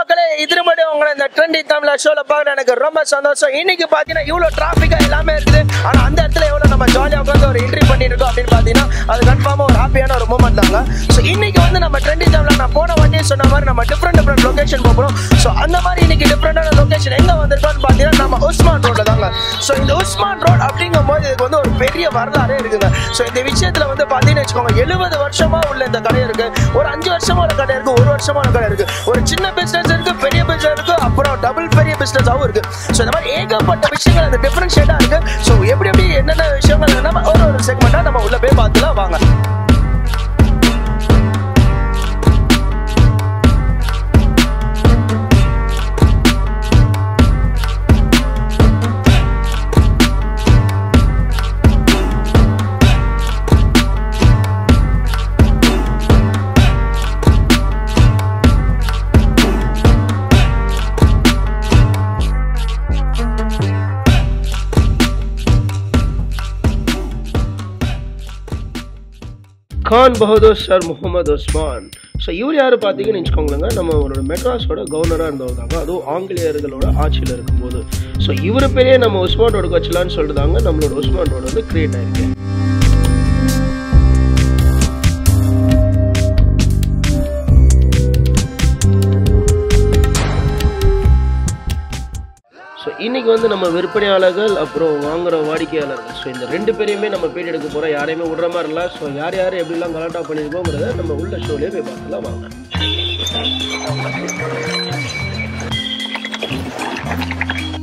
மக்களே திரும்படி உங்களை இந்த ட்ரெண்டி தமிழ் ஷோல பார்க்க எனக்கு ரொம்ப சந்தோஷம் இன்னைக்கு பாத்தீங்கன்னா இவ்வளவு டிராபிக்கா எல்லாமே இருக்குது ஆனா அந்த இடத்துல எவ்வளவு நம்ம ஜாலியா உட்காந்து ஒரு என்ட்ரி பண்ணிருக்கோம் அப்படின்னு பாத்தீங்கன்னா அது கன்ஃபார்மா ஒரு ஹாப்பியான ஒரு மூமெண்ட் தாங்க ஸோ இன்னைக்கு வந்து நம்ம ட்ரெண்டி தமிழ் நான் போன வண்டியே சொன்ன மாதிரி நம்ம டிஃப்ரெண்ட் டிஃப்ரெண்ட் லொகேஷன் போகிறோம் ஸோ அந்த மாதிரி இன்னைக்கு டிஃப்ரெண்டான லொகேஷன் எங்க வந்திருக்கோம்னு பாத்தீங்கன்னா நம்ம உஸ்மான் ரோட்ல தாங்க ஸோ இந்த உஸ்மான் ரோட் அப்படிங்கும் போது இதுக்கு வந்து ஒரு பெரிய வரலாறே இருக்குங்க ஸோ இந்த விஷயத்துல வந்து பாத்தீங்கன்னு வச்சுக்கோங்க எழுபது வருஷமா உள்ள இந்த கடை இருக்கு ஒரு அஞ்சு வருஷமா ஒரு கடை இருக்கு ஒரு வருஷமா ஒரு கடை இருக்கு ஒரு சின்ன பிசினஸ் இருக்கு பெரிய பிசினஸ் இருக்கு அப்புறம் டபுள் பெரிய பிசினஸாவும் இருக்கு ஸோ இந்த மாதிரி ஏகப்பட்ட விஷயங்கள் அந்த டிஃபரன்ஷியேட்டா இருக்கு ஸோ எப்படி எப்படி என்னென்ன விஷயங்கள் நம்ம ஒரு ஒரு செக்மெண்டா நம்ம உள்ள போய் பார்த்துலாம் வாங்க கான் பகதூர் சார் முகமது உஸ்மான் ஸோ இவர் யார் பார்த்தீங்கன்னு வச்சுக்கோங்களேங்க நம்ம ஒரு மெட்ராஸோட கவர்னராக இருந்தவர் தாங்க அதுவும் ஆங்கிலேயர்களோட ஆட்சியில் இருக்கும்போது ஸோ இவர் பேரே நம்ம உஸ்மான் ரோடுக்கு வச்சலான்னு சொல்லிட்டு நம்மளோட உஸ்மான் ரோடு வந்து கிரியேட் ஆயிருக்கு ஸோ இன்னைக்கு வந்து நம்ம விற்பனையாளர்கள் அப்புறம் வாங்குற வாடிக்கையாளர்கள் ஸோ இந்த ரெண்டு பேரையுமே நம்ம பேட்டி எடுக்க போகிறோம் யாரையுமே விடுற மாதிரி இல்லை ஸோ யார் யார் எப்படிலாம் கலாட்டா பண்ணியிருக்கோங்கிறத நம்ம உள்ள ஷோலேயே போய் பார்த்துலாம் வாங்க